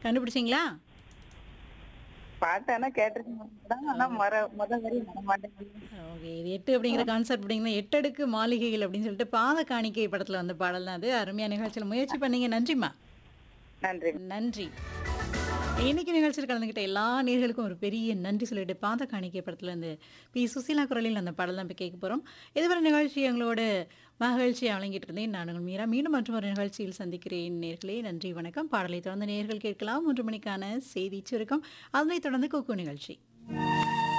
கண்டுபிடிச்சிங்களா பாட்டு ஆனா கேட்டிருக்கேன் மேடம் ஆனா மர முத வரி வர மாட்டேங்குது ஓகே இது எட்டு அப்படிங்கிற கான்செப்ட் அப்படிங்கன்னா எட்டடுக்கு மாளிகைகள் அப்படின்னு சொல்லிட்டு பாத காணிக்கை படத்துல வந்த பாடல் தான் அது அருமையான நிகழ்ச்சியில் முயற்சி பண்ணீங்க நன்றிம்மா நன்றி நன்றி இன்னைக்கு நிகழ்ச்சியில் கலந்துக்கிட்ட எல்லா நேர்களுக்கும் ஒரு பெரிய நன்றி சொல்லிட்டு பாத காணிக்கை படத்துல இருந்து பி சுசீலா குரலில் அந்த பாடல் தான் இப்போ கேட்க போகிறோம் இதுவரை நிகழ்ச்சி எங்களோட மகிழ்ச்சி வழங்கிட்டு இருந்தேன் நான் உங்கள் மீரா மீண்டும் மற்றும் ஒரு நிகழ்ச்சியில் சந்திக்கிறேன் நேர்களே நன்றி வணக்கம் பாடலை தொடர்ந்து நேர்கள் கேட்கலாம் மூன்று மணிக்கான செய்தி சுருக்கம் அதனைத் தொடர்ந்து குக்கு நிகழ்ச்சி